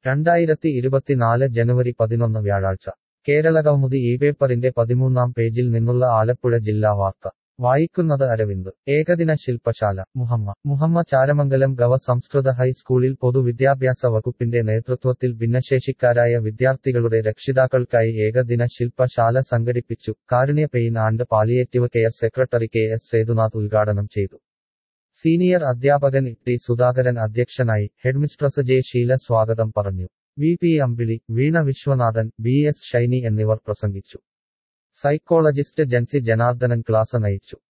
രണ്ടായിരത്തി ഇരുപത്തിനാല് ജനുവരി പതിനൊന്ന് വ്യാഴാഴ്ച കേരളകൗമുദി ഈ പേപ്പറിന്റെ പതിമൂന്നാം പേജിൽ നിന്നുള്ള ആലപ്പുഴ ജില്ലാ വാർത്ത വായിക്കുന്നത് അരവിന്ദ് ഏകദിന ശില്പശാല മുഹമ്മ മുഹമ്മ ചാരമംഗലം ഗവ സംസ്കൃത ഹൈസ്കൂളിൽ പൊതുവിദ്യാഭ്യാസ വകുപ്പിന്റെ നേതൃത്വത്തിൽ ഭിന്നശേഷിക്കാരായ വിദ്യാർത്ഥികളുടെ രക്ഷിതാക്കൾക്കായി ഏകദിന ശില്പശാല സംഘടിപ്പിച്ചു Karunya pain and palliative care secretary K S Sethunath ഉദ്ഘാടനം ചെയ്തു സീനിയർ അധ്യാപകൻ ടി സുധാകരൻ അധ്യക്ഷനായി ഹെഡ്മിസ്ട്രസ് ജെ ഷീല സ്വാഗതം പറഞ്ഞു V P Ambili Veena Viswanathan B S Shiny എന്നിവർ പ്രസംഗിച്ചു സൈക്കോളജിസ്റ്റ് ജൻസി ജനാർദ്ദനൻ ക്ലാസ് നയിച്ചു